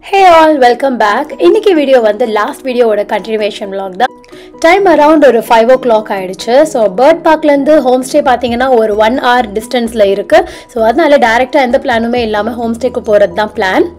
ஹே all welcome back இன்னைக்கு video வந்து last வீடியோவோட கண்டினியூவேஷன் vlog தான் டைம் அரவுண்ட் ஒரு ஃபைவ் ஓ கிளாக் ஆயிடுச்சு ஸோ பேர்ட் பார்க்லேருந்து ஹோம் ஸ்டே பார்த்தீங்கன்னா ஒரு ஒன் hour டிஸ்டன்ஸில் இருக்குது ஸோ அதனால டேரெக்டாக எந்த பிளானுமே இல்லாமல் ஹோம் ஸ்டேக்கு போகிறது தான் பிளான்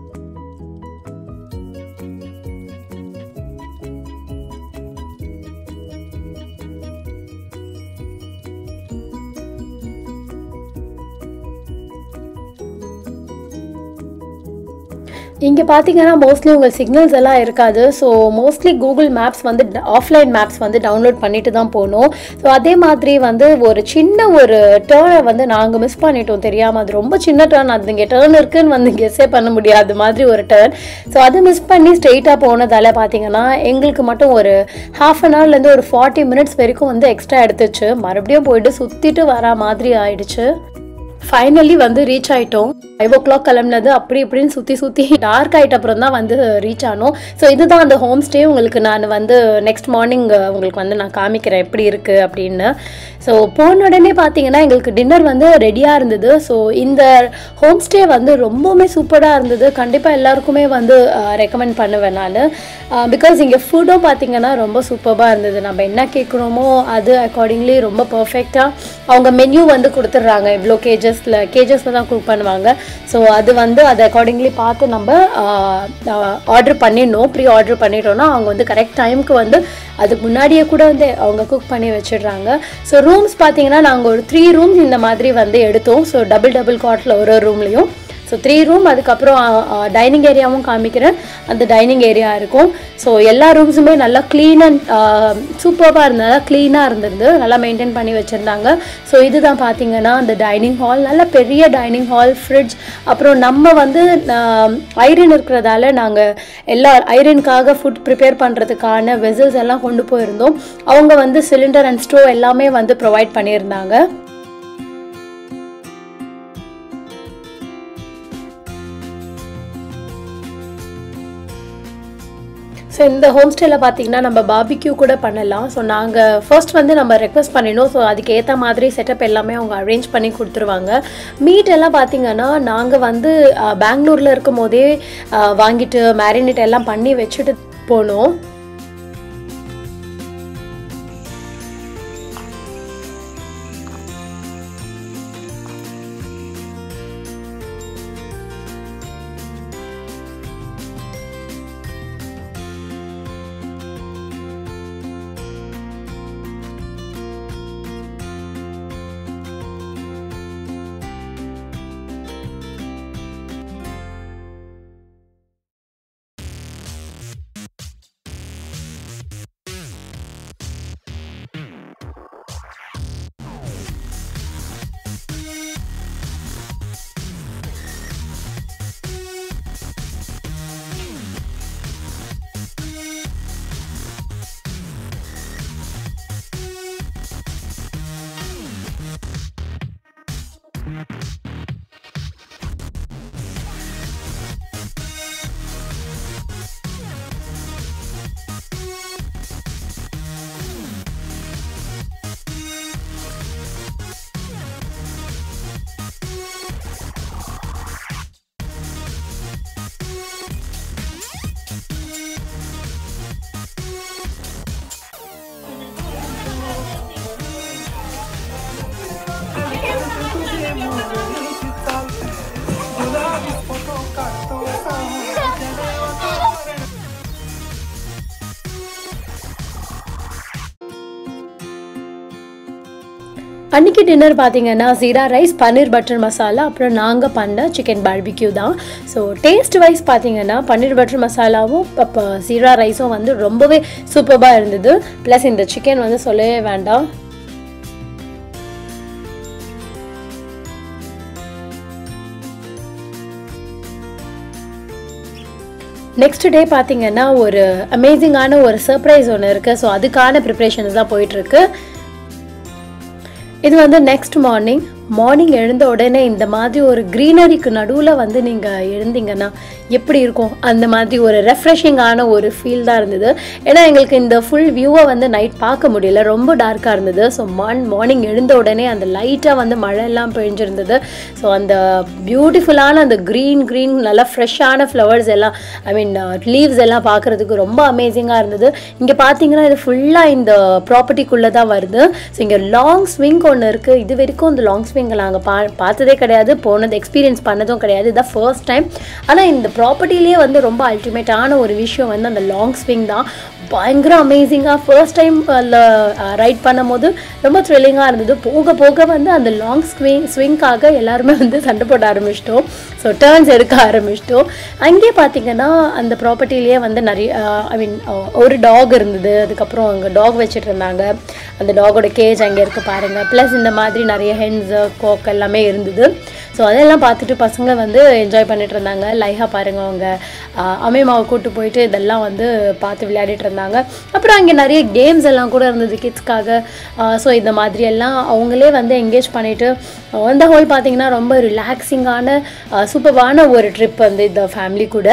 இங்கே பார்த்தீங்கன்னா மோஸ்ட்லி உங்கள் சிக்னல்ஸ் எல்லாம் இருக்காது ஸோ மோஸ்ட்லி கூகுள் மேப்ஸ் வந்து ஆஃப்லைன் மேப்ஸ் வந்து டவுன்லோட் பண்ணிட்டு தான் போகணும் ஸோ அதே மாதிரி வந்து ஒரு சின்ன ஒரு டேர்னை வந்து நாங்கள் மிஸ் பண்ணிட்டோம் தெரியாமல் அது ரொம்ப சின்ன டேர்ன் அது இங்கே டேர்ன் இருக்குன்னு வந்து கெஸ்ஸே பண்ண முடியாது மாதிரி ஒரு டேர்ன் ஸோ அதை மிஸ் பண்ணி ஸ்ட்ரெயிட்டாக போனதால பார்த்தீங்கன்னா எங்களுக்கு மட்டும் ஒரு ஹாஃப் அன் ஹவர்லேருந்து ஒரு ஃபார்ட்டி மினிட்ஸ் வரைக்கும் வந்து எக்ஸ்ட்ரா எடுத்துச்சு மறுபடியும் போயிட்டு சுற்றிட்டு வரா மாதிரி ஆயிடுச்சு ஃபைனலி வந்து ரீச் ஆயிட்டோம் ஃபைவ் ஓ கிளாக் கிளம்புனது அப்படி இப்படின்னு சுற்றி சுற்றி டார்க் ஆகிட்ட அப்புறம் தான் வந்து ரீச் ஆனோம் ஸோ இதுதான் அந்த ஹோம் ஸ்டே உங்களுக்கு நான் வந்து நெக்ஸ்ட் மார்னிங் உங்களுக்கு வந்து நான் காமிக்கிறேன் எப்படி இருக்குது அப்படின்னு ஸோ போன உடனே பார்த்தீங்கன்னா எங்களுக்கு டின்னர் வந்து ரெடியாக இருந்தது ஸோ இந்த ஹோம் ஸ்டே வந்து ரொம்பவுமே சூப்பராக இருந்தது கண்டிப்பாக எல்லாருக்குமே வந்து ரெக்கமெண்ட் பண்ணுவேன் நான் பிகாஸ் இங்கே ஃபுட்டும் பார்த்தீங்கன்னா ரொம்ப சூப்பராக இருந்தது நம்ம என்ன கேட்குறோமோ அது அக்கார்டிங்லி ரொம்ப பர்ஃபெக்டாக அவங்க மெனு வந்து கொடுத்துட்றாங்க இவ்வளோ கேஜஸில் கேஜஸில் தான் குக் பண்ணுவாங்க ஸோ அது வந்து அதை அக்கார்டிங்லி பார்த்து நம்ம ஆர்டர் பண்ணிடணும் ப்ரீ ஆர்டர் பண்ணிட்டோம்னா அவங்க வந்து கரெக்ட் டைமுக்கு வந்து அதுக்கு முன்னாடியே கூட வந்து அவங்க குக் பண்ணி வச்சிடுறாங்க ஸோ ரூம்ஸ் பார்த்தீங்கன்னா நாங்கள் ஒரு த்ரீ ரூம்ஸ் இந்த மாதிரி வந்து எடுத்தோம் ஸோ டபுள் டபுள் காட்டில் ஒரு ஒரு ரூம்லேயும் ஸோ த்ரீ ரூம் அதுக்கப்புறம் டைனிங் ஏரியாவும் காமிக்கிறேன் அந்த டைனிங் ஏரியா இருக்கும் ஸோ எல்லா ரூம்ஸுமே நல்லா க்ளீன் அண்ட் சூப்பராக இருந்தது க்ளீனாக இருந்தது நல்லா மெயின்டைன் பண்ணி வச்சுருந்தாங்க ஸோ இதுதான் பார்த்தீங்கன்னா அந்த டைனிங் ஹால் நல்ல பெரிய டைனிங் ஹால் ஃப்ரிட்ஜ் அப்புறம் நம்ம வந்து ஐரன் இருக்கிறதால நாங்கள் எல்லா ஐரனுக்காக ஃபுட் ப்ரிப்பேர் பண்ணுறதுக்கான வெசல்ஸ் எல்லாம் கொண்டு போயிருந்தோம் அவங்க வந்து சிலிண்டர் அண்ட் ஸ்டோவ் எல்லாமே வந்து ப்ரொவைட் பண்ணியிருந்தாங்க ஸோ இந்த ஹோம் ஸ்டேயில் பார்த்தீங்கன்னா நம்ம பாபிக்யூ கூட பண்ணலாம் ஸோ நாங்கள் ஃபர்ஸ்ட் வந்து நம்ம ரெக்வஸ்ட் பண்ணினோம் ஸோ அதுக்கு ஏற்ற மாதிரி செட்டப் எல்லாமே அவங்க அரேஞ்ச் பண்ணி கொடுத்துருவாங்க மீட் எல்லாம் பார்த்தீங்கன்னா நாங்கள் வந்து பெங்களூரில் இருக்கும் போதே வாங்கிட்டு மேரினேட் எல்லாம் பண்ணி வச்சுட்டு போனோம் அன்றைக்கி டின்னர் பார்த்தீங்கன்னா ஜீரா ரைஸ் பன்னீர் பட்டர் மசாலா அப்புறம் நாங்கள் பண்ண சிக்கன் பார்பிக்யூ தான் ஸோ டேஸ்ட் வைஸ் பார்த்தீங்கன்னா பன்னீர் பட்டர் மசாலாவும் இப்போ ஜீரா ரைஸும் வந்து ரொம்பவே சூப்பராக இருந்தது ப்ளஸ் இந்த சிக்கன் வந்து சொல்லவே வேண்டாம் நெக்ஸ்ட் டே பார்த்தீங்கன்னா ஒரு அமேசிங்கான ஒரு சர்ப்ரைஸ் ஒன்று இருக்குது ஸோ அதுக்கான ப்ரிப்ரேஷன்ஸ் தான் போயிட்டுருக்கு இது வந்து நெக்ஸ்ட் மார்னிங் மார்னிங் எழுந்த உடனே இந்த மாதிரி ஒரு க்ரீனரிக்கு நடுவில் வந்து நீங்கள் எழுந்தீங்கன்னா எப்படி இருக்கும் அந்த மாதிரி ஒரு ரெஃப்ரெஷிங்கான ஒரு ஃபீல் தான் இருந்தது ஏன்னா எங்களுக்கு இந்த ஃபுல் வியூவை வந்து நைட் பார்க்க முடியல ரொம்ப டார்க்காக இருந்தது ஸோ மார்ன் மார்னிங் எழுந்த உடனே அந்த லைட்டாக வந்து மழை எல்லாம் பெஞ்சிருந்தது ஸோ அந்த பியூட்டிஃபுல்லான அந்த க்ரீன் க்ரீன் நல்லா ஃப்ரெஷ்ஷான ஃப்ளவர்ஸ் எல்லாம் ஐ மீன் லீவ்ஸ் எல்லாம் பார்க்குறதுக்கு ரொம்ப அமேசிங்காக இருந்தது இங்கே பார்த்தீங்கன்னா இது ஃபுல்லாக இந்த ப்ராப்பர்ட்டிக்குள்ளே தான் வருது ஸோ இங்கே லாங் ஸ்விங் ஒன்று இருக்குது இது வரைக்கும் இந்த லாங் ஸ்விங்கை நாங்கள் பா பார்த்ததே கிடையாது போனது எக்ஸ்பீரியன்ஸ் பண்ணதும் கிடையாது இதுதான் ஃபர்ஸ்ட் டைம் ஆனால் இந்த ப்ராப்பர்ட்டிலேயே வந்து ரொம்ப அல்டிமேட்டான ஒரு விஷயம் வந்து அந்த லாங் ஸ்விங் தான் பயங்கர அமேசிங்காக ஃபர்ஸ்ட் டைம் அதில் ரைட் பண்ணும்போது ரொம்ப த்ரில்லிங்காக இருந்தது போக போக வந்து அந்த லாங் ஸ்விங் ஸ்விங்காக எல்லாருமே வந்து சண்டை போட ஆரம்பிச்சிட்டோம் ஸோ டேர்ன்ஸ் எடுக்க ஆரம்பிச்சிட்டோம் அங்கேயே பார்த்தீங்கன்னா அந்த ப்ராப்பர்ட்டிலேயே வந்து நிறைய ஐ மீன் ஒரு டாக் இருந்தது அதுக்கப்புறம் அங்கே டாக் வச்சுட்டு இருந்தாங்க அந்த டாகோட கேஜ் அங்கே இருக்குது பாருங்கள் ப்ளஸ் இந்த மாதிரி நிறைய ஹென்ஸு கோக் எல்லாமே இருந்தது ஸோ அதெல்லாம் பார்த்துட்டு பசங்க வந்து என்ஜாய் பண்ணிட்டு இருந்தாங்க லைஹா பாருங்க அவங்க அம்மையம்மாவை கூட்டு போயிட்டு இதெல்லாம் வந்து பார்த்து விளையாடிட்டு இருந்தாங்க அப்புறம் அங்கே நிறைய கேம்ஸ் எல்லாம் கூட இருந்தது கிட்ஸ்க்காக ஸோ இந்த மாதிரி எல்லாம் அவங்களே வந்து என்கேஜ் பண்ணிட்டு அந்த ஹோல் பார்த்தீங்கன்னா ரொம்ப ரிலாக்ஸிங்கான சூப்பர்வான ஒரு ட்ரிப் வந்து இந்த ஃபேமிலி கூட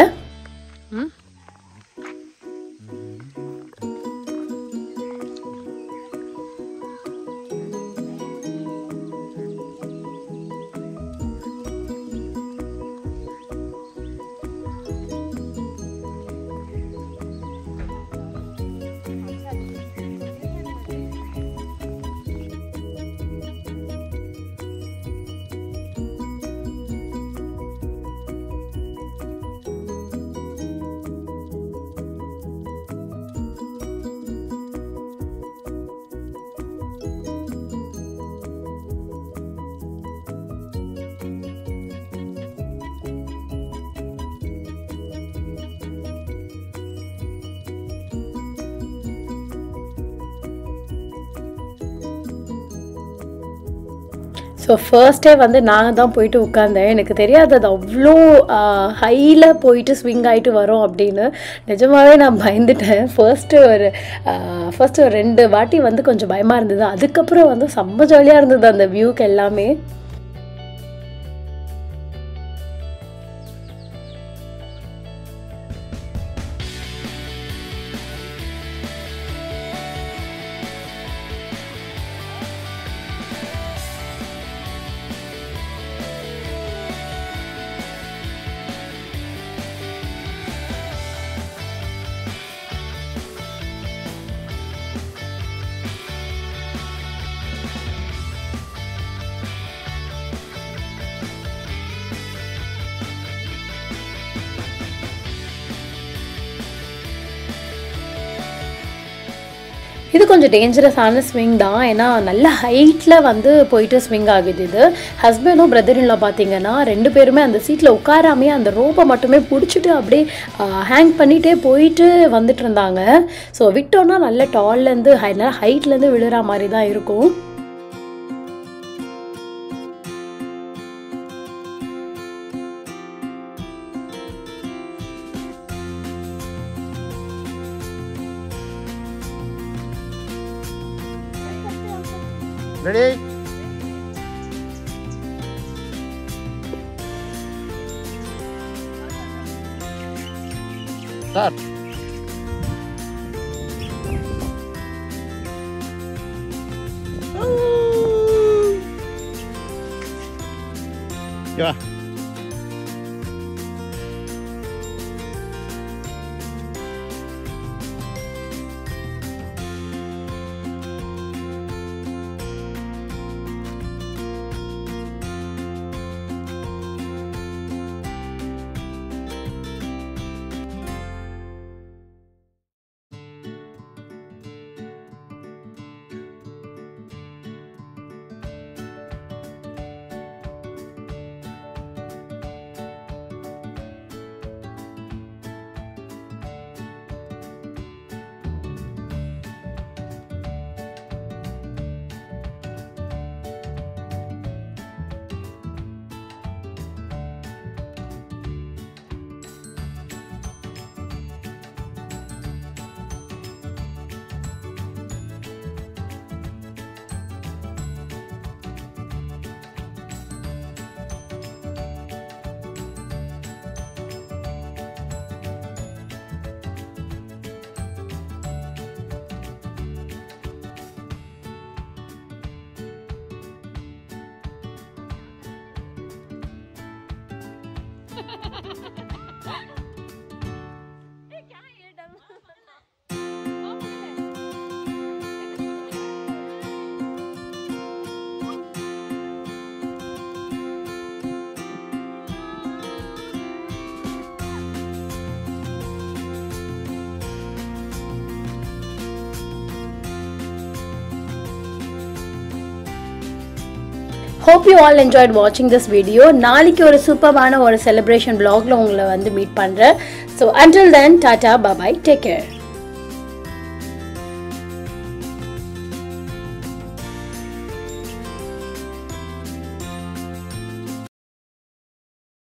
ஸோ ஃபர்ஸ்டே வந்து நான் தான் போயிட்டு உட்காந்தேன் எனக்கு தெரியாது அது அவ்வளோ ஹையில் போயிட்டு ஸ்விங் ஆகிட்டு வரும் அப்படின்னு நிஜமாகவே நான் பயந்துட்டேன் ஃபர்ஸ்ட்டு ஒரு ஃபர்ஸ்ட்டு ஒரு ரெண்டு வாட்டி வந்து கொஞ்சம் பயமாக இருந்தது அதுக்கப்புறம் வந்து செம்ம ஜாலியாக இருந்தது அந்த வியூக்கு எல்லாமே இது கொஞ்சம் டேஞ்சரஸான ஸ்விங் தான் ஏன்னா நல்ல ஹைட்டில் வந்து போயிட்டு ஸ்விங் ஆகுது இது ஹஸ்பண்டும் பிரதரின்ல பார்த்தீங்கன்னா ரெண்டு பேருமே அந்த சீட்டில் உட்காராமே அந்த ரோப்பை மட்டுமே பிடிச்சிட்டு அப்படியே ஹேங் பண்ணிகிட்டே போயிட்டு வந்துட்டு இருந்தாங்க ஸோ விட்டோன்னா நல்ல டால்லேருந்து ஹை நல்ல ஹைட்லேருந்து விழுற மாதிரி தான் இருக்கும் Ready? Start. இங்க வா ஹோப் யூ ஆல் என்ஜாய்ட் வாட்சிங் திஸ் வீடியோ நாளைக்கு ஒரு சூப்பரான ஒரு செலிப்ரேஷன் vlogல உங்களை வந்து மீட் பண்ணுறேன் so until then tata bye bye take care